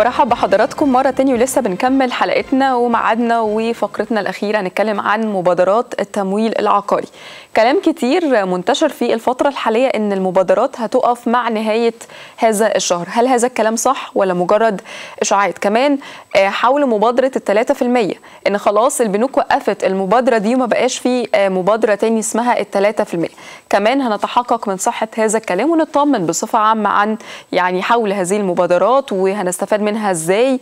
برحب بحضراتكم مرة تاني ولسه بنكمل حلقتنا ومعادنا وفقرتنا الأخيرة هنتكلم عن مبادرات التمويل العقاري كلام كتير منتشر في الفترة الحالية إن المبادرات هتقف مع نهاية هذا الشهر هل هذا الكلام صح ولا مجرد إشاعات كمان حول مبادرة الثلاثة في المية إن خلاص البنوك وقفت المبادرة دي وما بقاش في مبادرة تاني اسمها الثلاثة في المية كمان هنتحقق من صحة هذا الكلام ونطمن بصفة عامة عن يعني حول هذه المبادرات وهنستفاد منها ازاي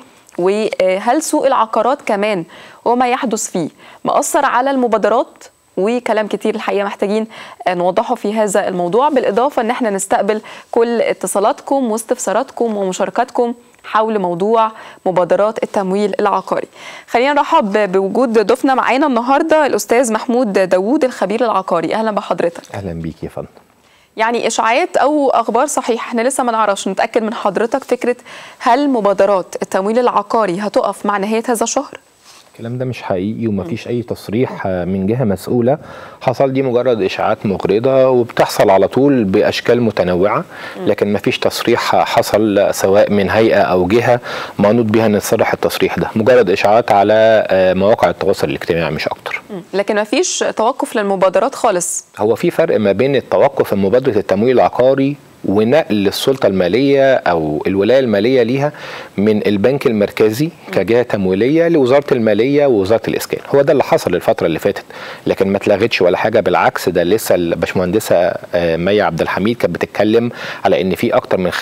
وهل سوق العقارات كمان وما يحدث فيه مأثر على المبادرات وكلام كتير الحقيقه محتاجين نوضحه في هذا الموضوع بالاضافه ان احنا نستقبل كل اتصالاتكم واستفساراتكم ومشاركاتكم حول موضوع مبادرات التمويل العقاري خلينا نرحب بوجود ضيفنا معانا النهارده الاستاذ محمود داوود الخبير العقاري اهلا بحضرتك اهلا بيك يا فندم يعني اشاعات او اخبار صحيحه احنا لسه ما نعرفش نتاكد من حضرتك فكره هل مبادرات التمويل العقاري هتقف مع نهايه هذا الشهر الكلام ده مش حقيقي ومفيش اي تصريح من جهه مسؤوله حصل دي مجرد اشاعات مغرضه وبتحصل على طول باشكال متنوعه لكن مفيش تصريح حصل سواء من هيئه او جهه منوط بها ان تصرح التصريح ده مجرد اشاعات على مواقع التواصل الاجتماعي مش اكتر لكن مفيش توقف للمبادرات خالص هو في فرق ما بين التوقف مبادره التمويل العقاري ونقل السلطة المالية أو الولاية المالية ليها من البنك المركزي كجهة تمويلية لوزارة المالية ووزارة الإسكان هو ده اللي حصل الفترة اللي فاتت لكن ما اتلغتش ولا حاجة بالعكس ده لسه الباشمهندسة مي عبد الحميد كانت بتتكلم على إن في أكتر من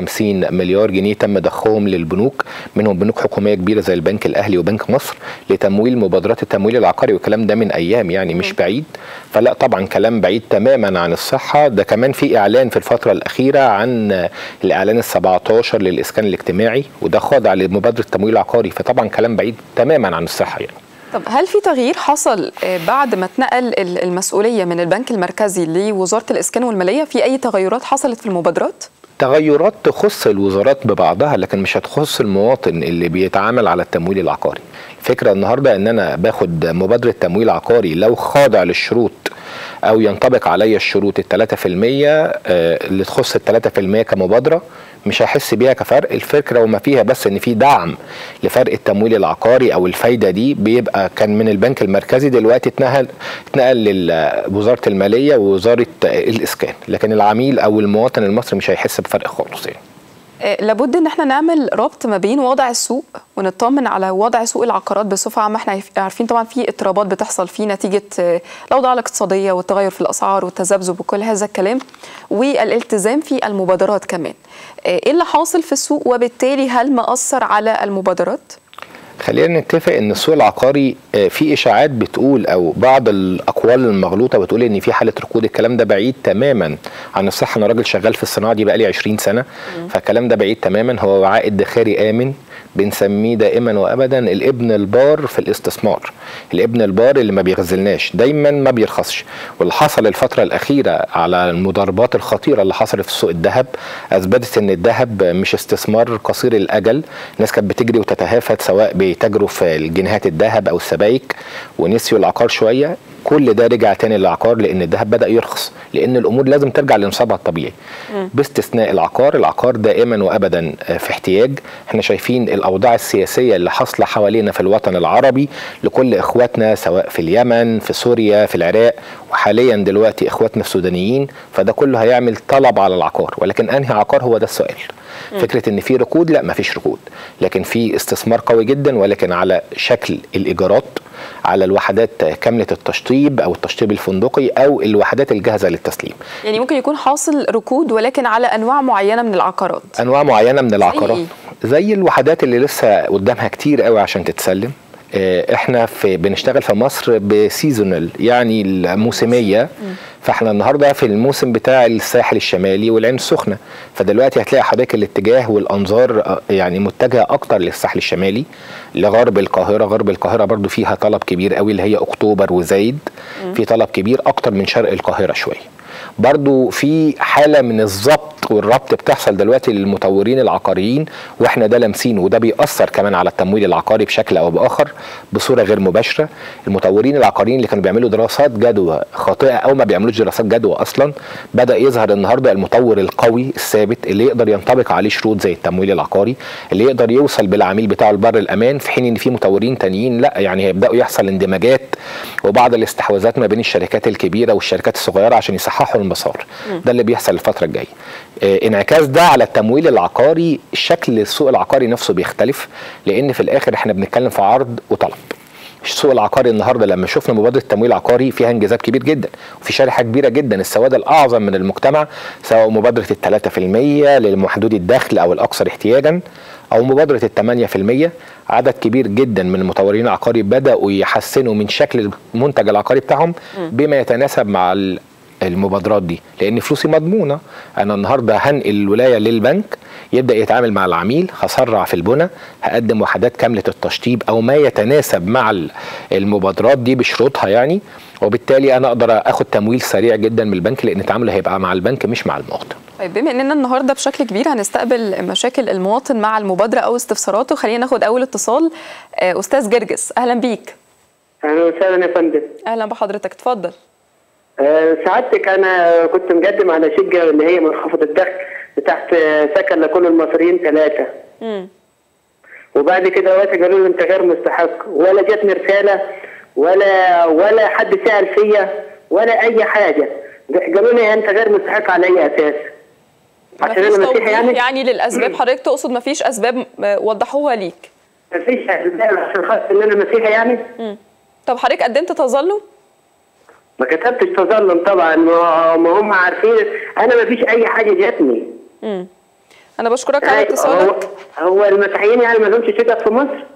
55 مليار جنيه تم ضخهم للبنوك منهم بنوك حكومية كبيرة زي البنك الأهلي وبنك مصر لتمويل مبادرات التمويل العقاري والكلام ده من أيام يعني مش بعيد فلا طبعا كلام بعيد تماما عن الصحة ده كمان في إعلان في الفترة الأخيرة عن الإعلان ال 17 للإسكان الاجتماعي وده خاضع لمبادرة التمويل العقاري فطبعا كلام بعيد تماما عن الصحة يعني طب هل في تغيير حصل بعد ما اتنقل المسؤولية من البنك المركزي لوزارة الإسكان والمالية في أي تغيرات حصلت في المبادرات؟ تغيرات تخص الوزارات ببعضها لكن مش هتخص المواطن اللي بيتعامل على التمويل العقاري الفكرة النهاردة ان انا باخد مبادرة تمويل عقاري لو خاضع للشروط او ينطبق عليا الشروط الثلاثة في المية اللي تخص الثلاثة في المية كمبادرة مش هحس بيها كفرق الفكره وما فيها بس ان في دعم لفرق التمويل العقاري او الفايده دي بيبقى كان من البنك المركزي دلوقتي اتنقل اتنقل لوزاره الماليه ووزاره الاسكان لكن العميل او المواطن المصري مش هيحس بفرق خالص يعني لابد ان احنا نعمل ربط ما بين وضع السوق ونطمن على وضع سوق العقارات بصفه عامه احنا عارفين طبعا في اضطرابات بتحصل فيه نتيجه الاوضاع الاقتصاديه والتغير في الاسعار والتذبذب وكل هذا الكلام والالتزام في المبادرات كمان ايه اللي حاصل في السوق وبالتالي هل مأثر على المبادرات؟ خلينا نتفق ان السوق العقاري في اشاعات بتقول او بعض الاقوال المغلوطه بتقول ان في حاله ركود الكلام ده بعيد تماما عن الصحه انا راجل شغال في الصناعه دي بقالي 20 سنه فالكلام ده بعيد تماما هو وعاء ادخاري امن بنسميه دائما وابدا الابن البار في الاستثمار الابن البار اللي ما بيغزلناش دايما ما بيرخصش واللي حصل الفتره الاخيره على المضاربات الخطيره اللي حصلت في سوق الذهب اثبتت ان الذهب مش استثمار قصير الاجل الناس كانت بتجري وتتهافت سواء بيتاجروا في الجنيهات الذهب او السبائك ونسيوا العقار شويه كل ده رجع تاني للعقار لان الذهب بدا يرخص لان الامور لازم ترجع لنصابها الطبيعي م. باستثناء العقار العقار دائما وابدا في احتياج احنا شايفين الاوضاع السياسيه اللي حاصله حوالينا في الوطن العربي لكل اخواتنا سواء في اليمن في سوريا في العراق وحاليا دلوقتي اخواتنا السودانيين فده كله هيعمل طلب على العقار ولكن انهي عقار هو ده السؤال م. فكره ان في ركود لا ما فيش ركود لكن في استثمار قوي جدا ولكن على شكل الايجارات على الوحدات كامله التشطيب او التشطيب الفندقي او الوحدات الجاهزه للتسليم يعني ممكن يكون حاصل ركود ولكن على انواع معينه من العقارات انواع معينه من العقارات زي, زي الوحدات اللي لسه قدامها كتير قوي عشان تتسلم احنا في بنشتغل في مصر بسيزونال يعني الموسميه م. فاحنا النهارده في الموسم بتاع الساحل الشمالي والعين السخنه فدلوقتي هتلاقي حضرتك الاتجاه والانظار يعني متجهه اكتر للساحل الشمالي لغرب القاهره غرب القاهره برضو فيها طلب كبير قوي اللي هي اكتوبر وزايد في طلب كبير اكتر من شرق القاهره شويه برضو في حاله من الضبط والربط بتحصل دلوقتي للمطورين العقاريين واحنا ده لامسينه وده بيأثر كمان على التمويل العقاري بشكل او باخر بصوره غير مباشره المطورين العقاريين اللي كانوا بيعملوا دراسات جدوى خاطئه او ما بيعملوش دراسات جدوى اصلا بدا يظهر النهارده المطور القوي الثابت اللي يقدر ينطبق عليه شروط زي التمويل العقاري اللي يقدر يوصل بالعميل بتاعه لبر الامان في حين ان في مطورين تانيين لا يعني هيبداوا يحصل اندماجات وبعض الاستحواذات ما بين الشركات الكبيره والشركات الصغيره عشان يصححوا المسار ده اللي بيحصل الفتره الجايه آه، انعكاس ده على التمويل العقاري شكل السوق العقاري نفسه بيختلف لان في الاخر احنا بنتكلم في عرض وطلب السوق العقاري النهارده لما شفنا مبادره تمويل عقاري فيها انجازات كبير جدا وفي شريحه كبيره جدا السواد الاعظم من المجتمع سواء مبادره الثلاثة في المية لمحدود الدخل او الاكثر احتياجا او مبادره الثمانية في المية عدد كبير جدا من المطورين العقاري بداوا يحسنوا من شكل المنتج العقاري بتاعهم بما يتناسب مع ال- المبادرات دي لان فلوسي مضمونه انا النهارده هنقل الولايه للبنك يبدا يتعامل مع العميل هسرع في البنى هقدم وحدات كامله التشطيب او ما يتناسب مع ال- المبادرات دي بشروطها يعني وبالتالي انا اقدر اخد تمويل سريع جدا من البنك لان تعامله هيبقى مع البنك مش مع المواطن طيب بما اننا النهارده بشكل كبير هنستقبل مشاكل المواطن مع المبادره او استفساراته خلينا ناخد اول اتصال آه، استاذ جرجس اهلا بيك اهلا وسهلا يا فندم اهلا بحضرتك اتفضل أه سعادتك انا كنت مقدم على شقه اللي هي منخفض الدخل تحت سكن لكل المصريين ثلاثه امم وبعد كده وقت قالوا لي انت غير مستحق ولا جاتني رساله ولا ولا حد سال فيا ولا اي حاجه قالوا لي انت غير مستحق على اي اساس عشان مفيش انا مسيحي توضيح يعني يعني للاسباب حضرتك تقصد مفيش اسباب آه، وضحوها ليك مفيش اسباب عشان خاطر ان انا مسيحي يعني مم. طب حضرتك قدمت تظلم ما كتبتش تظلم طبعا ما ما هم عارفين انا مفيش اي حاجه جاتني امم انا بشكرك على هو, اتصالك هو المسيحيين يعني ما لهمش شقق في مصر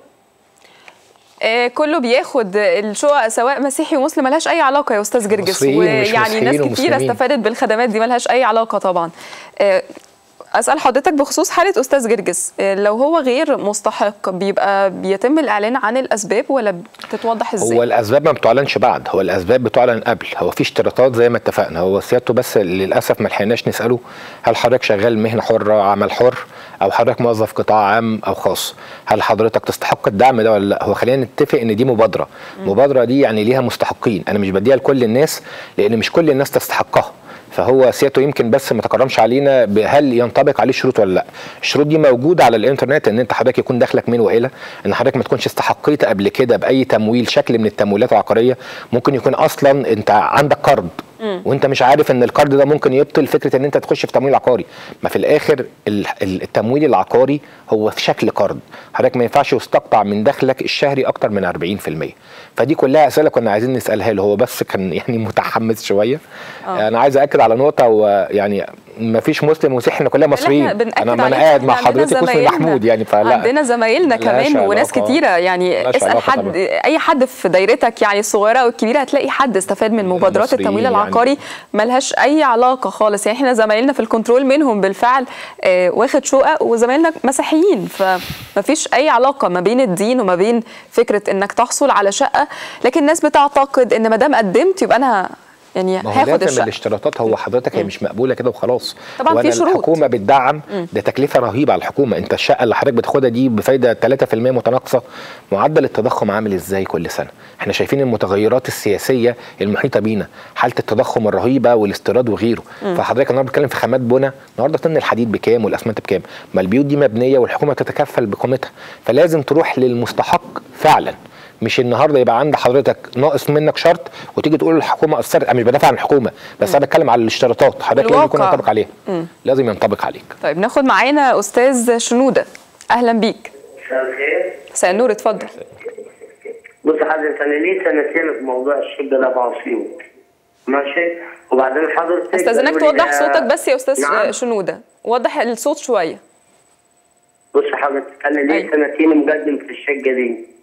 آه كله بياخد الشقق سواء مسيحي ومسلم ملهاش اي علاقه يا استاذ جرجس مصريين مش ويعني ناس مسيحيين كتير ومسلمين. استفادت بالخدمات دي ملهاش اي علاقه طبعا آه اسال حضرتك بخصوص حاله استاذ جرجس آه لو هو غير مستحق بيبقى بيتم الاعلان عن الاسباب ولا بتتوضح ازاي هو الاسباب ما بتعلنش بعد هو الاسباب بتعلن قبل هو في اشتراطات زي ما اتفقنا هو سيادته بس للاسف ما لحقناش نساله هل حضرتك شغال مهنه حره عمل حر او حضرتك موظف قطاع عام او خاص هل حضرتك تستحق الدعم ده ولا لا هو خلينا نتفق ان دي مبادره المبادره دي يعني ليها مستحقين انا مش بديها لكل الناس لان مش كل الناس تستحقها فهو سيادته يمكن بس ما تكرمش علينا هل ينطبق عليه الشروط ولا لا الشروط دي موجوده على الانترنت ان انت حضرتك يكون دخلك من والى ان حضرتك ما تكونش استحقيت قبل كده باي تمويل شكل من التمويلات العقاريه ممكن يكون اصلا انت عندك قرض وانت مش عارف ان القرض ده ممكن يبطل فكره ان انت تخش في تمويل عقاري ما في الاخر ال- ال- التمويل العقاري هو في شكل قرض حضرتك ما ينفعش يستقطع من دخلك الشهري اكتر من 40% فدي كلها اسئله كنا عايزين نسالها له هو بس كان يعني متحمس شويه آه. انا عايز اكد على نقطه ويعني ما فيش مسلم ومسيحي احنا كلنا مصريين بنأكد انا ما انا عليه قاعد مع إحنا عندنا حضرتك اسمي زمايلنا. محمود يعني فلا عندنا زمايلنا ملهاش كمان وناس علاقة. كتيره يعني ملهاش اسال علاقة حد طبعا. اي حد في دايرتك يعني الصغيره او الكبيره هتلاقي حد استفاد من مبادرات المصريين التمويل يعني. العقاري ملهاش اي علاقه خالص يعني احنا زمايلنا في الكنترول منهم بالفعل آه واخد شقق وزمايلنا مسيحيين فمفيش اي علاقه ما بين الدين وما بين فكره انك تحصل على شقه لكن الناس بتعتقد ان ما دام قدمت يبقى انا يعني ما هو هاخد لازم الشقه الاشتراطات هو حضرتك هي مش مقبوله كده وخلاص طبعاً وأنا في شروط. الحكومه بتدعم ده تكلفه رهيبه على الحكومه انت الشقه اللي حضرتك بتاخدها دي بفايده 3% متناقصه معدل التضخم عامل ازاي كل سنه احنا شايفين المتغيرات السياسيه المحيطه بينا حاله التضخم الرهيبه والاستيراد وغيره فحضرتك النهارده بتتكلم في خامات بنا النهارده طن الحديد بكام والاسمنت بكام ما البيوت دي مبنيه والحكومه تتكفل بقيمتها فلازم تروح للمستحق فعلا مش النهارده يبقى عند حضرتك ناقص منك شرط وتيجي تقول الحكومه اثرت انا مش بدافع عن الحكومه بس انا بتكلم على الاشتراطات حضرتك لازم يكون الواقع. ينطبق عليها لازم ينطبق عليك طيب ناخد معانا استاذ شنوده اهلا بيك مساء الخير مساء النور اتفضل بص حضرتك انا ليه سنتين في موضوع الشقه ده في اسيوط ماشي وبعدين حضرتك استاذنك قالوا لي- توضح صوتك بس يا استاذ نعم. شنوده وضح الصوت شويه بص حضرتك انا ليه أيوة. سنتين مقدم في الشقه دي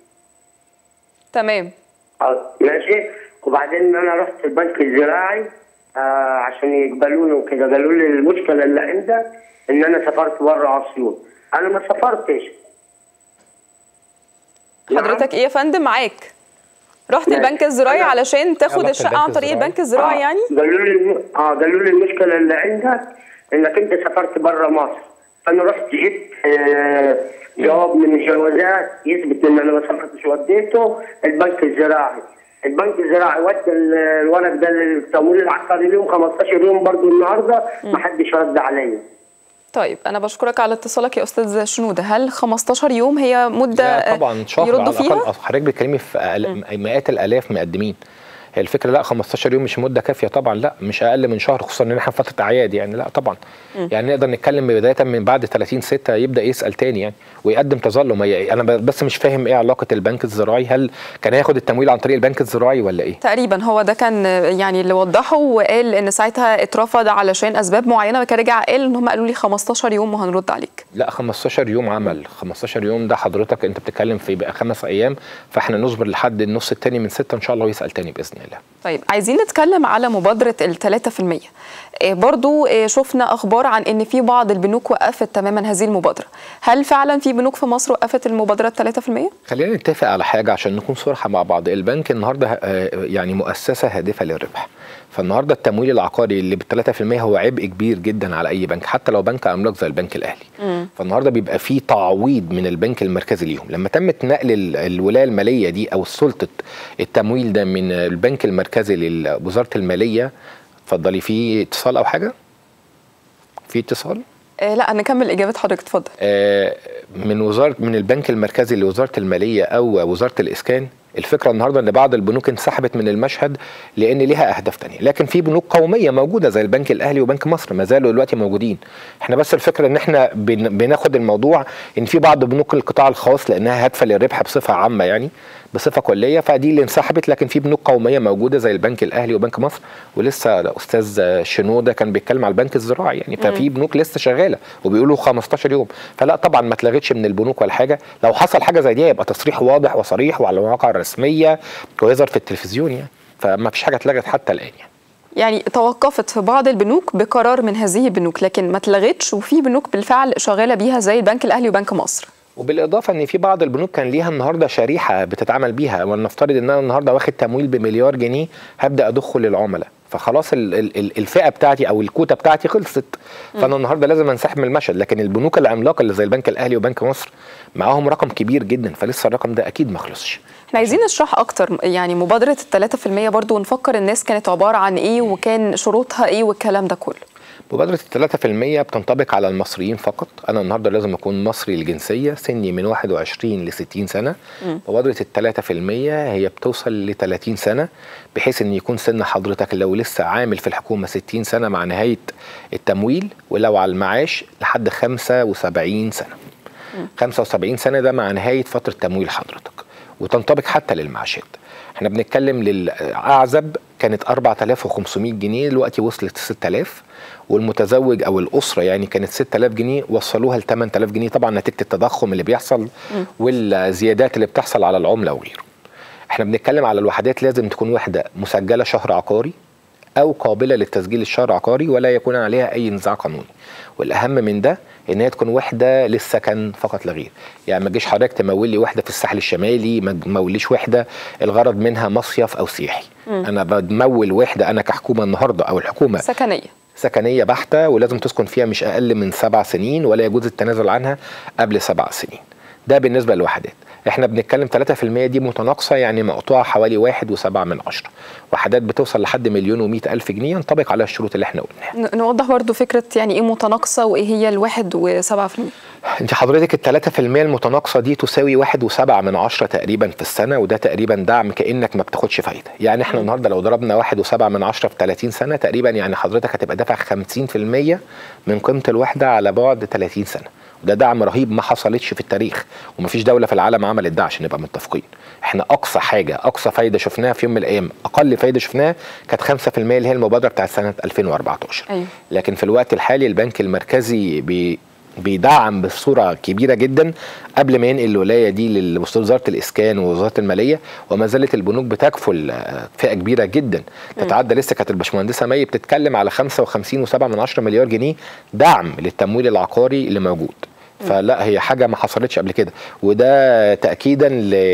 تمام آه، ماشي وبعدين انا رحت البنك الزراعي آه عشان يقبلوني وكده قالوا لي المشكله اللي عندك ان انا سافرت بره اسيوط انا ما سافرتش نعم. حضرتك ايه يا فندم معاك رحت ماشي. البنك الزراعي أنا- علشان تاخد علاقة الشقه البنك عن طريق الزراعي؟ البنك الزراعي يعني قالوا لي الم- اه قالوا لي المشكله اللي عندك انك انت سافرت بره مصر فانا رحت جبت آه جواب من الجوازات يثبت ان انا ما سافرتش وديته البنك الزراعي البنك الزراعي ودى ال- الورق ده للتمويل العقاري ليهم 15 يوم برضو النهارده ما حدش رد عليا طيب انا بشكرك على اتصالك يا استاذ شنوده هل 15 يوم هي مده لا طبعا شهر على يردوا فيها الاقل حضرتك بتتكلمي في أقل- مئات الالاف مقدمين هي الفكره لا 15 يوم مش مده كافيه طبعا لا مش اقل من شهر خصوصا ان احنا في فتره اعياد يعني لا طبعا يعني نقدر نتكلم بدايه من بعد 30 6 يبدا يسال تاني يعني ويقدم تظلم هي انا ب- بس مش فاهم ايه علاقه البنك الزراعي هل كان هياخد التمويل عن طريق البنك الزراعي ولا ايه؟ تقريبا هو ده كان يعني اللي وضحه وقال ان ساعتها اترفض علشان اسباب معينه وكان رجع قال ان هم قالوا لي 15 يوم وهنرد عليك لا 15 يوم عمل 15 يوم ده حضرتك انت بتتكلم في بقى خمس ايام فاحنا نصبر لحد النص التاني من ستة ان شاء الله ويسال تاني باذن الله طيب عايزين نتكلم على مبادرة ال 3% إيه برضو إيه شفنا أخبار عن أن في بعض البنوك وقفت تماما هذه المبادرة هل فعلا في بنوك في مصر وقفت المبادرة 3%؟ خلينا نتفق على حاجه عشان نكون صراحه مع بعض البنك النهارده آه، يعني مؤسسه هادفه للربح فالنهارده التمويل العقاري اللي بال 3% هو عبء كبير جدا على اي بنك حتى لو بنك عملاق زي البنك الاهلي فالنهارده بيبقى في تعويض من البنك المركزي ليهم لما تمت نقل ال- الولايه الماليه دي او سلطه التمويل ده من البنك المركزي لوزاره الماليه اتفضلي في اتصال او حاجه في اتصال إيه لا نكمل إجابة حضرتك اتفضل آه، من وزاره من البنك المركزي لوزاره الماليه او وزاره الاسكان الفكره النهارده ان بعض البنوك انسحبت من المشهد لان ليها اهداف تانية لكن في بنوك قوميه موجوده زي البنك الاهلي وبنك مصر ما زالوا دلوقتي موجودين احنا بس الفكره ان احنا بن- بناخد الموضوع ان في بعض بنوك القطاع الخاص لانها هادفه للربح بصفه عامه يعني بصفه كليه فدي اللي انسحبت لكن في بنوك قوميه موجوده زي البنك الاهلي وبنك مصر ولسه الاستاذ شنوده كان بيتكلم على البنك الزراعي يعني ففي بنوك لسه شغاله وبيقولوا 15 يوم فلا طبعا ما اتلغتش من البنوك ولا حاجه لو حصل حاجه زي دي يبقى تصريح واضح وصريح وعلى المواقع الرسميه ويظهر في التلفزيون يعني فما فيش حاجه اتلغت حتى الان يعني يعني توقفت في بعض البنوك بقرار من هذه البنوك لكن ما اتلغتش وفي بنوك بالفعل شغالة بيها زي البنك الأهلي وبنك مصر وبالاضافه ان في بعض البنوك كان ليها النهارده شريحه بتتعامل بيها ولنفترض ان انا النهارده واخد تمويل بمليار جنيه هبدا ادخل للعملاء فخلاص ال- ال- ال- الفئه بتاعتي او الكوتا بتاعتي خلصت فانا النهارده لازم انسحب من المشهد لكن البنوك العملاقه اللي زي البنك الاهلي وبنك مصر معاهم رقم كبير جدا فلسه الرقم ده اكيد ما خلصش احنا عايزين نشرح اكتر يعني مبادرة الثلاثة في المية برضو ونفكر الناس كانت عبارة عن ايه وكان شروطها ايه والكلام ده كله مبادرة الثلاثة في المية بتنطبق على المصريين فقط أنا النهاردة لازم أكون مصري الجنسية سني من 21 ل 60 سنة مبادرة الثلاثة في المية هي بتوصل ل 30 سنة بحيث أن يكون سن حضرتك لو لسه عامل في الحكومة 60 سنة مع نهاية التمويل ولو على المعاش لحد 75 سنة 75 سنة ده مع نهاية فترة تمويل حضرتك وتنطبق حتى للمعاشات احنا بنتكلم للأعزب كانت 4500 جنيه دلوقتي وصلت 6000 والمتزوج او الاسره يعني كانت 6000 جنيه وصلوها ل 8000 جنيه طبعا نتيجه التضخم اللي بيحصل والزيادات اللي بتحصل على العمله وغيره. احنا بنتكلم على الوحدات لازم تكون وحده مسجله شهر عقاري او قابله للتسجيل الشهر عقاري ولا يكون عليها اي نزاع قانوني. والاهم من ده ان هي تكون وحده للسكن فقط لا غير يعني ما تجيش حضرتك تمول لي وحده في الساحل الشمالي ما تموليش وحده الغرض منها مصيف او سياحي انا بمول وحده انا كحكومه النهارده او الحكومه سكنية سكنيه بحته ولازم تسكن فيها مش اقل من سبع سنين ولا يجوز التنازل عنها قبل سبع سنين ده بالنسبه للوحدات احنا بنتكلم 3% دي متناقصه يعني مقطوعه حوالي واحد وسبعة من عشرة وحدات بتوصل لحد مليون ومئة ألف جنيه ينطبق على الشروط اللي احنا قلناها ن- نوضح برضو فكرة يعني ايه متناقصة وايه هي الواحد وسبعة في المية انت حضرتك التلاتة في المية المتناقصة دي تساوي واحد وسبعة من عشرة تقريبا في السنة وده تقريبا دعم كأنك ما بتاخدش فايدة يعني احنا النهاردة لو ضربنا واحد وسبعة من عشرة في 30 سنة تقريبا يعني حضرتك هتبقى دافع خمسين في المية من قيمة الوحدة على بعد 30 سنة وده دعم رهيب ما حصلتش في التاريخ ومفيش دولة في العالم عملت ده عشان نبقى متفقين احنا اقصى حاجة اقصى فايدة شفناها في يوم من الايام اقل فايدة شفناها كانت 5% اللي هي المبادرة بتاعت سنة 2014 أيوة. لكن في الوقت الحالي البنك المركزي بي بيدعم بصوره كبيره جدا قبل ما ينقل الولايه دي لوزاره الاسكان ووزاره الماليه وما زالت البنوك بتكفل آه، فئه كبيره جدا تتعدى لسه كانت الباشمهندسه مي بتتكلم على 55 و7 من 10 مليار جنيه دعم للتمويل العقاري اللي موجود فلا هي حاجه ما حصلتش قبل كده وده تاكيدا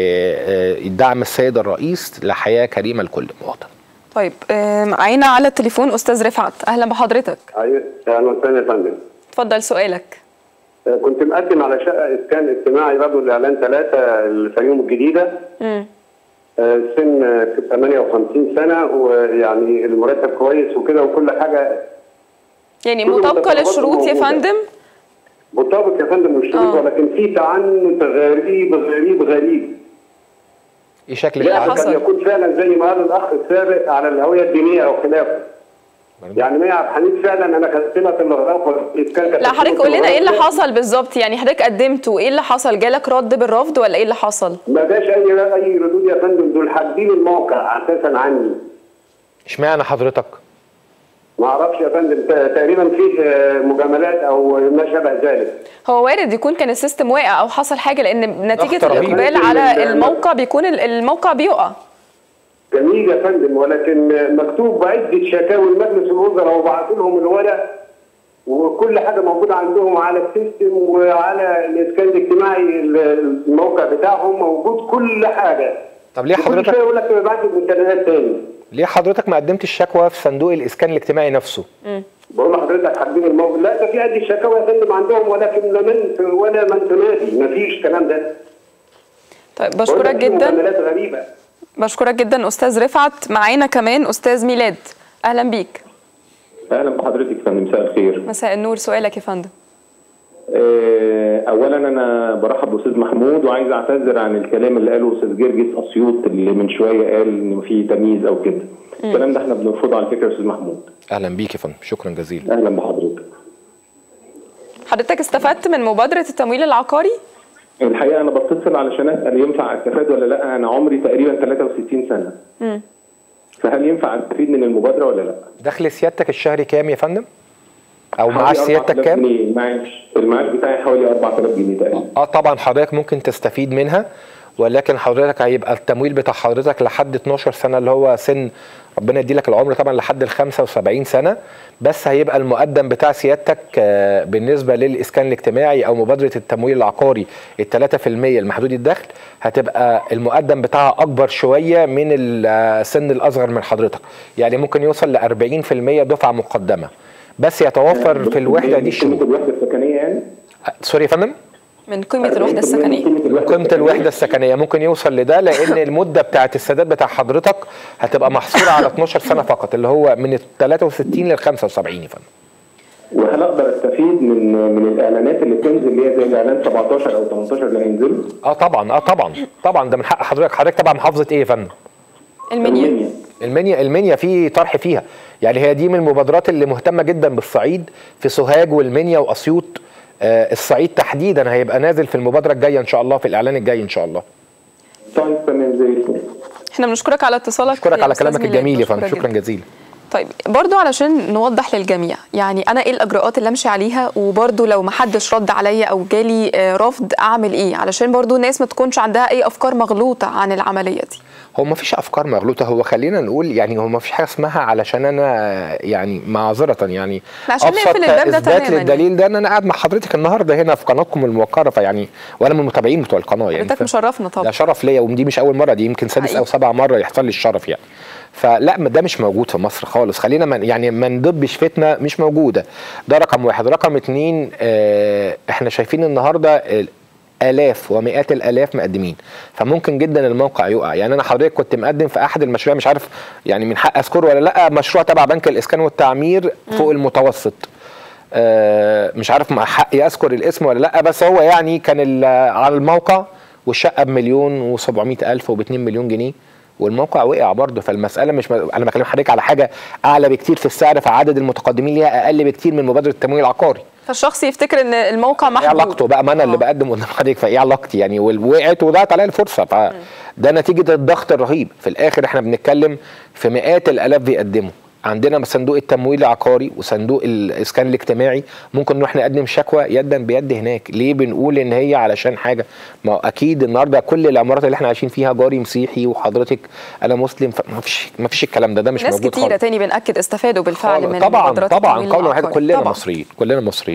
لدعم السيد الرئيس لحياه كريمه لكل مواطن طيب آه، معانا على التليفون استاذ رفعت اهلا بحضرتك ايوه اهلا وسهلا يا فندم اتفضل سؤالك آه، كنت مقدم على شقه اسكان اجتماعي برضه الاعلان ثلاثه الفيوم الجديده مم. آه، السن آه، 58 سنه ويعني المرتب كويس وكده وكل حاجه يعني كل مطابقه المتطلبات للشروط يا موجودة. فندم مطابق يا فندم الشروط آه. ولكن في تعنت غريب غريب غريب ايه شكل اللي يعني حصل؟ كان يكون فعلا زي ما قال الاخ السابق على الهويه الدينيه او خلافه يعني مية عبد الحميد فعلا انا كانت سمه الغرفه الاسكان كانت لا حضرتك سمة قول لنا ايه اللي الغرفة. حصل بالظبط يعني حضرتك قدمته ايه اللي حصل جالك رد بالرفض ولا ايه اللي حصل ما جاش اي اي ردود يا فندم دول حاجبين الموقع اساسا عني اشمعنى حضرتك ما اعرفش يا فندم ت- تقريبا فيه آه، مجاملات او ما شابه ذلك هو وارد يكون كان السيستم واقع او حصل حاجه لان نتيجه ضغط رهيب. الاقبال على الموقع بيكون ال- الموقع بيقع جميل يا فندم ولكن آه، مكتوب بعده شكاوي لمجلس الوزراء وبعت لهم الورق وكل حاجه موجوده عندهم على السيستم وعلى الاسكان الاجتماعي ال- الموقع بتاعهم موجود كل حاجه طب ليه كل حضرتك شويه يقول لك ابعت لي المستندات تاني ليه حضرتك ما قدمتش الشكوى في صندوق الاسكان الاجتماعي نفسه بقول لحضرتك حابين الموقع لا ده في قد الشكاوى يا فندم عندهم ولكن لا من ولا من تنادي مفيش الكلام ده طيب بقول بشكرك لك في جدا مجاملات غريبه بشكرك جدا استاذ رفعت معانا كمان استاذ ميلاد اهلا بيك اهلا بحضرتك يا فندم مساء الخير مساء النور سؤالك يا فندم آه، اولا انا برحب باستاذ محمود وعايز اعتذر عن الكلام اللي قاله استاذ جرجس اسيوط اللي من شويه قال ان في تمييز او كده الكلام ده احنا بنرفضه على فكره يا استاذ محمود اهلا بيك يا فندم شكرا جزيلا اهلا بحضرتك حضرتك استفدت من مبادره التمويل العقاري الحقيقه انا بتصل علشان اسال ينفع استفاد ولا لا انا عمري تقريبا 63 سنه فهل ينفع استفيد من المبادره ولا لا؟ دخل سيادتك الشهري كام يا فندم او حوالي معاش سيادتك 4000 كام جنيه المعاش المعاش بتاعي حوالي 4000 جنيه تقريبا اه طبعا حضرتك ممكن تستفيد منها ولكن حضرتك هيبقى التمويل بتاع حضرتك لحد 12 سنه اللي هو سن ربنا يدي لك العمر طبعا لحد ال 75 سنه بس هيبقى المقدم بتاع سيادتك آه، بالنسبه للاسكان الاجتماعي او مبادره التمويل العقاري ال 3% المحدود الدخل هتبقى المقدم بتاعها اكبر شويه من السن الاصغر من حضرتك يعني ممكن يوصل ل 40% دفعه مقدمه بس يتوفر في الوحده دي شروط الوحده السكنيه يعني آه، سوري يا فندم من قيمه الوحده السكنيه قيمة الوحدة السكنية ممكن يوصل لده لأن المدة بتاعة السداد بتاع حضرتك هتبقى محصورة على 12 سنة فقط اللي هو من ال 63 لل 75 يا فندم. وهل اقدر استفيد من من الاعلانات اللي بتنزل اللي هي زي الاعلان 17 او 18 اللي هينزلوا؟ اه طبعا اه طبعا طبعا ده من حق حضرتك حضرتك تبع محافظة ايه يا فندم؟ المنيا المنيا المنيا في طرح فيها يعني هي دي من المبادرات اللي مهتمة جدا بالصعيد في سوهاج والمنيا وأسيوط آه الصعيد تحديدا هيبقى نازل في المبادرة الجاية إن شاء الله في الإعلان الجاي إن شاء الله. طيب تمام زي الفل احنا بنشكرك على اتصالك أشكرك يا على أستاذ كلامك ميلاد. الجميل يا فندم بشكرك شكرا جداً. جزيلا. طيب برضو علشان نوضح للجميع يعني انا ايه الاجراءات اللي امشي عليها وبرضو لو ما حدش رد عليا او جالي آه، رفض اعمل ايه علشان برضو الناس ما تكونش عندها اي افكار مغلوطه عن العمليه دي هو ما فيش افكار مغلوطه هو خلينا نقول يعني هو ما فيش حاجه اسمها علشان انا يعني معذره يعني عشان ابسط نقفل الباب ده اثبات تماماً للدليل ده ان انا قاعد مع حضرتك النهارده هنا في قناتكم الموقره فيعني وانا من المتابعين بتوع القناه يعني حضرتك ف- مشرفنا طبعا ده شرف ليا ودي مش اول مره دي يمكن سادس حقيقي. او سبع مره يحصل لي الشرف يعني فلا ما ده مش موجود في مصر خالص خلينا من يعني ما ندبش فتنه مش موجوده ده رقم واحد رقم اتنين آه احنا شايفين النهارده ال- الاف ومئات الالاف مقدمين فممكن جدا الموقع يقع يعني انا حضرتك كنت مقدم في احد المشاريع مش عارف يعني من حق اذكره ولا لا مشروع تبع بنك الاسكان والتعمير فوق المتوسط آه، مش عارف مع حقي اذكر الاسم ولا لا بس هو يعني كان ال- على الموقع والشقه بمليون و700 الف وب 2 مليون جنيه والموقع وقع برضه فالمساله مش م... انا بكلم حضرتك على حاجه اعلى بكتير في السعر فعدد المتقدمين ليها اقل بكتير من مبادره التمويل العقاري فالشخص يفتكر ان الموقع ايه محجوب علاقته بقى ما انا اللي آه. بقدم قدام حضرتك فايه علاقتي يعني وقعت وضاعت عليا الفرصه فده نتيجه الضغط الرهيب في الاخر احنا بنتكلم في مئات الالاف بيقدموا عندنا صندوق التمويل العقاري وصندوق الاسكان الاجتماعي ممكن نروح نقدم شكوى يدا بيد هناك ليه بنقول ان هي علشان حاجه ما هو اكيد النهارده كل العمارات اللي احنا عايشين فيها جاري مسيحي وحضرتك انا مسلم فما فيش ما فيش الكلام ده ده مش ناس موجود كتيره خالص تاني بنأكد استفادوا بالفعل من طبعا مبادرات طبعا التمويل قول واحد العقاري. كلنا طبعاً. مصريين كلنا مصريين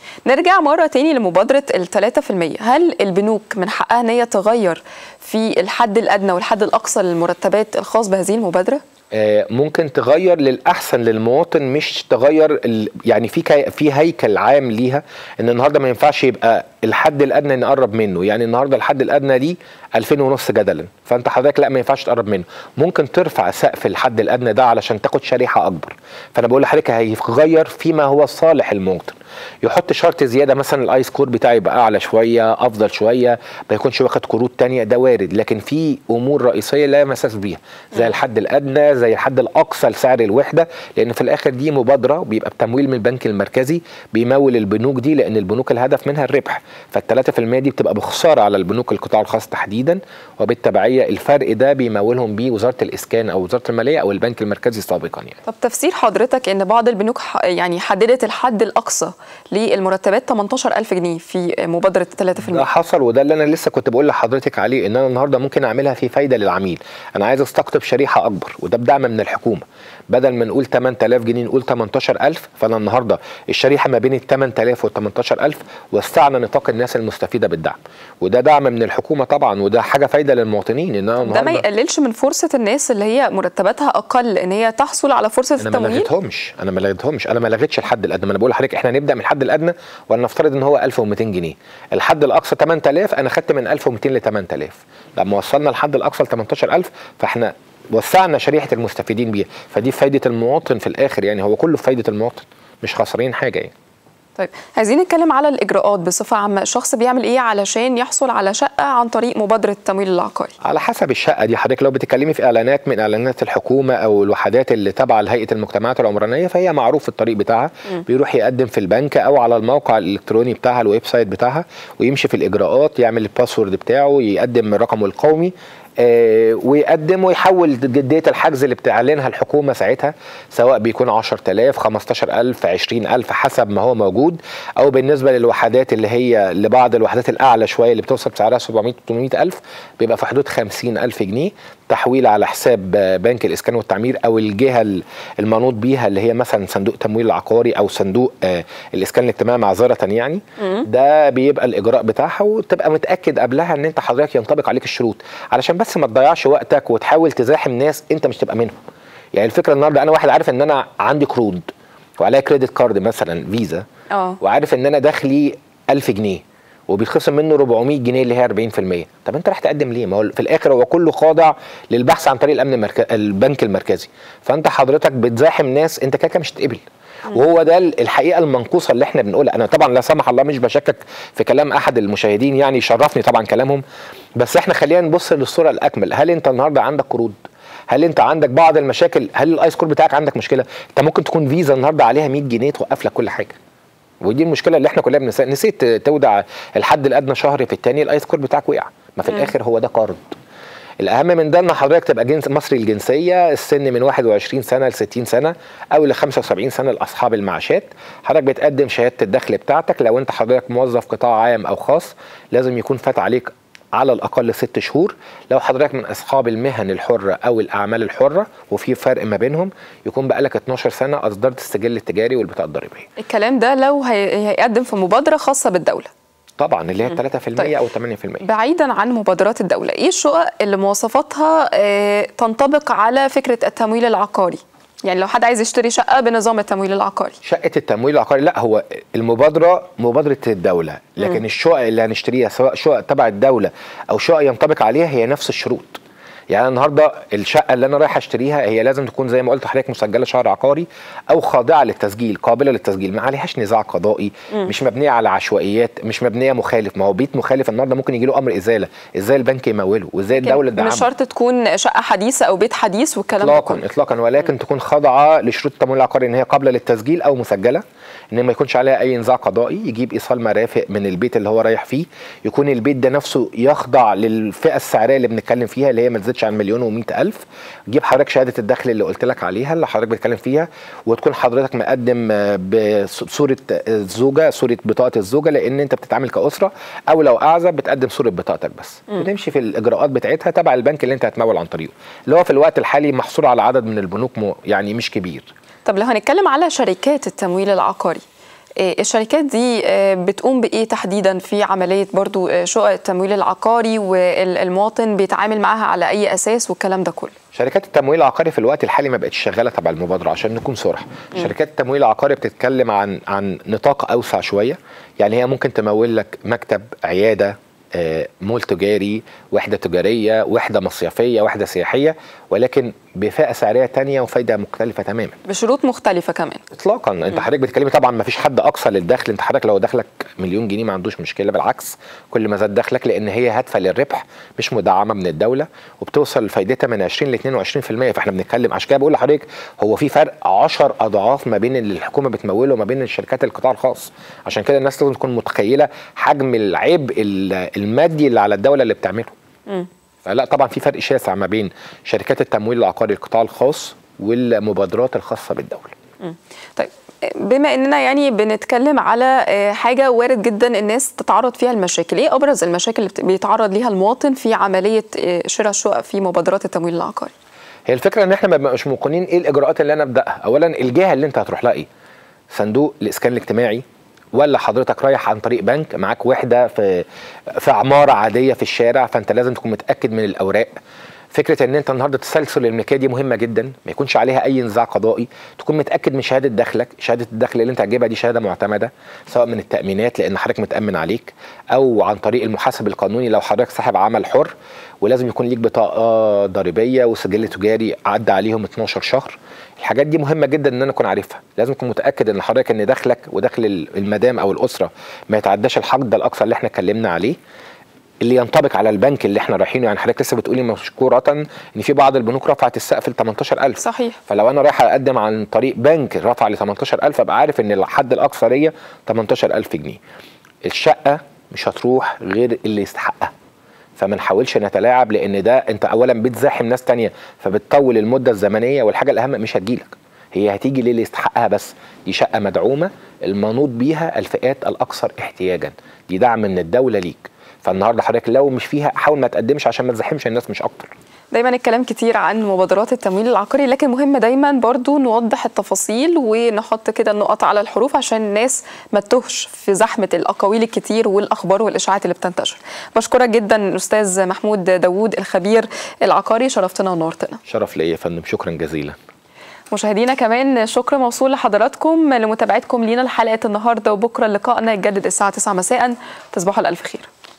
نرجع مرة تاني لمبادرة الثلاثة في المية هل البنوك من حقها أن هي تغير في الحد الأدنى والحد الأقصى للمرتبات الخاص بهذه المبادرة؟ آه، ممكن تغير للاحسن للمواطن مش تغير ال... يعني في كي... في هيكل عام ليها ان النهارده ما ينفعش يبقى الحد الادنى نقرب منه يعني النهارده الحد الادنى ليه 2000 ونص جدلا فانت حضرتك لا ما ينفعش تقرب منه ممكن ترفع سقف الحد الادنى ده علشان تاخد شريحه اكبر فانا بقول لحضرتك هيغير فيما هو صالح المواطن يحط شرط زياده مثلا الاي سكور بتاعي يبقى اعلى شويه افضل شويه ما يكونش واخد قروض تانية ده وارد لكن في امور رئيسيه لا مساس بيها زي الحد الادنى زي الحد الاقصى لسعر الوحده لان في الاخر دي مبادره بيبقى بتمويل من البنك المركزي بيمول البنوك دي لان البنوك الهدف منها الربح فال3% دي بتبقى بخساره على البنوك القطاع الخاص تحديدا وبالتبعيه الفرق ده بيمولهم بيه وزاره الاسكان او وزاره الماليه او البنك المركزي سابقا يعني طب تفسير حضرتك ان بعض البنوك ح- يعني حددت الحد الاقصى للمرتبات 18000 جنيه في مبادره 3% ده حصل وده اللي انا لسه كنت بقول لحضرتك عليه ان انا النهارده ممكن اعملها في فايده للعميل انا عايز استقطب شريحه اكبر وده بدعم من الحكومه بدل ما نقول 8000 جنيه نقول 18000 فانا النهارده الشريحه ما بين ال 8000 وال 18000 وسعنا نطاق الناس المستفيده بالدعم وده دعم من الحكومه طبعا وده حاجه فايده للمواطنين ان انا ده ما النهارده يقللش من فرصه الناس اللي هي مرتباتها اقل ان هي تحصل على فرصه انا ما التمويل لغيتهمش انا ما لغيتهمش انا ما لغيتش الحد الادنى ما انا بقول لحضرتك احنا نبدا من الحد الادنى ولنفترض ان هو 1200 جنيه الحد الاقصى 8000 انا خدت من 1200 ل 8000 لما وصلنا الحد الاقصى ل 18000 فاحنا وسعنا شريحه المستفيدين بيها فدي فايده المواطن في الاخر يعني هو كله في فايده المواطن مش خسرين حاجه يعني طيب عايزين نتكلم على الاجراءات بصفه عامه الشخص بيعمل ايه علشان يحصل على شقه عن طريق مبادره التمويل العقاري على حسب الشقه دي حضرتك لو بتتكلمي في اعلانات من اعلانات الحكومه او الوحدات اللي تابعه لهيئه المجتمعات العمرانيه فهي معروف الطريق بتاعها بيروح يقدم في البنك او على الموقع الالكتروني بتاعها الويب سايت بتاعها ويمشي في الاجراءات يعمل الباسورد بتاعه يقدم رقمه القومي آه، ويقدم ويحول جديه الحجز اللي بتعلنها الحكومه ساعتها سواء بيكون 10000 15000 20000 حسب ما هو موجود او بالنسبه للوحدات اللي هي لبعض الوحدات الاعلى شويه اللي بتوصل سعرها 700 800000 بيبقى في حدود 50000 جنيه تحويل على حساب آه، بنك الاسكان والتعمير او الجهه ال- المنوط بيها اللي هي مثلا صندوق تمويل العقاري او صندوق آه، الاسكان الاجتماعي معذره يعني ده بيبقى الاجراء بتاعها وتبقى متاكد قبلها ان انت حضرتك ينطبق عليك الشروط علشان بس ما تضيعش وقتك وتحاول تزاحم ناس انت مش تبقى منهم يعني الفكره النهارده انا واحد عارف ان انا عندي قروض وعليا كريدت كارد مثلا فيزا اه وعارف ان انا دخلي 1000 جنيه وبيتخصم منه 400 جنيه اللي هي 40% طب انت راح تقدم ليه ما هو في الاخر هو كله خاضع للبحث عن طريق الامن المركزي البنك المركزي فانت حضرتك بتزاحم ناس انت كده كده مش هتقبل وهو ده الحقيقه المنقوصه اللي احنا بنقولها انا طبعا لا سمح الله مش بشكك في كلام احد المشاهدين يعني يشرفني طبعا كلامهم بس احنا خلينا نبص للصوره الاكمل هل انت النهارده عندك قروض هل انت عندك بعض المشاكل هل الاي سكور بتاعك عندك مشكله انت ممكن تكون فيزا النهارده عليها 100 جنيه توقف لك كل حاجه ودي المشكله اللي احنا كلنا بنسى نسيت تودع الحد الادنى شهر في الثاني الاي سكور بتاعك وقع ما في الاخر هو ده قرض الاهم من ده ان حضرتك تبقى جنس مصري الجنسيه السن من 21 سنه ل 60 سنه او ل 75 سنه لاصحاب المعاشات حضرتك بتقدم شهاده الدخل بتاعتك لو انت حضرتك موظف قطاع عام او خاص لازم يكون فات عليك على الاقل ست شهور لو حضرتك من اصحاب المهن الحره او الاعمال الحره وفي فرق ما بينهم يكون بقالك 12 سنه اصدرت السجل التجاري والبطاقه الضريبيه الكلام ده لو هي- هيقدم في مبادره خاصه بالدوله طبعا اللي هي 3% طيب. او 8% بعيدا عن مبادرات الدولة ايه الشقق اللي مواصفاتها آه، تنطبق على فكرة التمويل العقاري يعني لو حد عايز يشتري شقة بنظام التمويل العقاري شقه التمويل العقاري لا هو المبادره مبادره الدوله لكن الشقق اللي هنشتريها سواء شقق تبع الدوله او شقق ينطبق عليها هي نفس الشروط يعني أنا النهارده الشقه اللي انا رايح اشتريها هي لازم تكون زي ما قلت لحضرتك مسجله شهر عقاري او خاضعه للتسجيل قابله للتسجيل ما عليهاش نزاع قضائي مش مبنيه على عشوائيات مش مبنيه مخالف ما هو بيت مخالف النهارده ممكن يجي له امر ازاله ازاي البنك يموله وازاي الدوله تدعمه مش شرط تكون شقة حديثة او بيت حديث والكلام ده اطلاقا كله اطلاقا ولكن تكون خاضعه لشروط التمويل العقاري ان هي قابله للتسجيل او مسجله ان ما يكونش عليها اي نزاع قضائي يجيب ايصال مرافق من البيت اللي هو رايح فيه يكون البيت ده نفسه يخضع للفئه السعريه اللي بنتكلم فيها اللي هي ما تزيدش عن مليون و ألف جيب حضرتك شهاده الدخل اللي قلت لك عليها اللي حضرتك بتتكلم فيها وتكون حضرتك مقدم آه، بصوره الزوجه صوره بطاقه الزوجه لان انت بتتعامل كاسره او لو اعزب بتقدم صوره بطاقتك بس وتمشي في الاجراءات بتاعتها تبع البنك اللي انت هتمول عن طريقه اللي هو في الوقت الحالي محصور على عدد من البنوك مو- يعني مش كبير طب لو هنتكلم على شركات التمويل العقاري آه، الشركات دي آه، بتقوم بايه تحديدا في عمليه برضو آه، شقق التمويل العقاري والمواطن بيتعامل معاها على اي اساس والكلام ده كله شركات التمويل العقاري في الوقت الحالي ما بقتش شغاله تبع المبادره عشان نكون صراحه شركات التمويل العقاري بتتكلم عن عن نطاق اوسع شويه يعني هي ممكن تمول لك مكتب عياده آه، مول تجاري وحده تجاريه وحده مصيفيه وحده سياحيه ولكن بفئه سعريه تانية وفايده مختلفه تماما بشروط مختلفه كمان اطلاقا انت حضرتك بتتكلمي طبعا ما فيش حد اقصى للدخل انت حضرتك لو دخلك مليون جنيه ما عندوش مشكله بالعكس كل ما زاد دخلك لان هي هادفه للربح مش مدعمه من الدوله وبتوصل فايدتها من 20 ل 22% فاحنا بنتكلم عشان كده بقول لحضرتك هو في فرق 10 اضعاف ما بين اللي الحكومه بتموله وما بين الشركات القطاع الخاص عشان كده الناس لازم تكون متخيله حجم العبء ال- المادي اللي على الدوله اللي بتعمله فلا طبعا في فرق شاسع ما بين شركات التمويل العقاري القطاع الخاص والمبادرات الخاصه بالدوله طيب بما اننا يعني بنتكلم على آه، حاجه وارد جدا الناس تتعرض فيها المشاكل ايه ابرز المشاكل اللي بت- بيتعرض ليها المواطن في عمليه آه، شراء الشقق في مبادرات التمويل العقاري هي الفكره ان احنا ما بنبقاش موقنين ايه الاجراءات اللي انا ابداها اولا الجهه اللي انت هتروح لها ايه صندوق الاسكان الاجتماعي ولا حضرتك رايح عن طريق بنك معاك وحده في في عماره عاديه في الشارع فانت لازم تكون متاكد من الاوراق فكره ان انت النهارده تسلسل الملكيه دي مهمه جدا ما يكونش عليها اي نزاع قضائي تكون متاكد من شهاده دخلك شهاده الدخل اللي انت هتجيبها دي شهاده معتمده سواء من التامينات لان حضرتك متامن عليك او عن طريق المحاسب القانوني لو حضرتك صاحب عمل حر ولازم يكون ليك بطاقه ضريبيه وسجل تجاري عدى عليهم 12 شهر الحاجات دي مهمه جدا ان انا اكون عارفها لازم اكون متاكد ان حضرتك ان دخلك ودخل المدام او الاسره ما يتعداش الحد الاقصى اللي احنا اتكلمنا عليه اللي ينطبق على البنك اللي احنا رايحينه يعني حضرتك لسه بتقولي مشكوره ان في بعض البنوك رفعت السقف ل 18000 صحيح فلو انا رايح اقدم عن طريق بنك رفع ل 18000 ابقى عارف ان الحد الاقصى ليا 18000 جنيه الشقه مش هتروح غير اللي يستحقها فما نحاولش نتلاعب لان ده انت اولا بتزاحم ناس تانية فبتطول المده الزمنيه والحاجه الاهم مش هتجيلك هي هتيجي للي يستحقها بس دي شقه مدعومه المنوط بيها الفئات الاكثر احتياجا دي دعم من الدوله ليك فالنهارده حضرتك لو مش فيها حاول ما تقدمش عشان ما تزاحمش الناس مش اكتر دايما الكلام كتير عن مبادرات التمويل العقاري لكن مهم دايما برضو نوضح التفاصيل ونحط كده النقط على الحروف عشان الناس ما تتوهش في زحمة الأقاويل الكتير والأخبار والإشاعات اللي بتنتشر بشكرك جدا الأستاذ محمود داوود الخبير العقاري شرفتنا ونورتنا شرف ليا يا فندم شكرا جزيلا مشاهدينا كمان شكر موصول لحضراتكم لمتابعتكم لينا لحلقة النهاردة وبكرة لقائنا يتجدد الساعة 9 مساء تصبحوا على ألف خير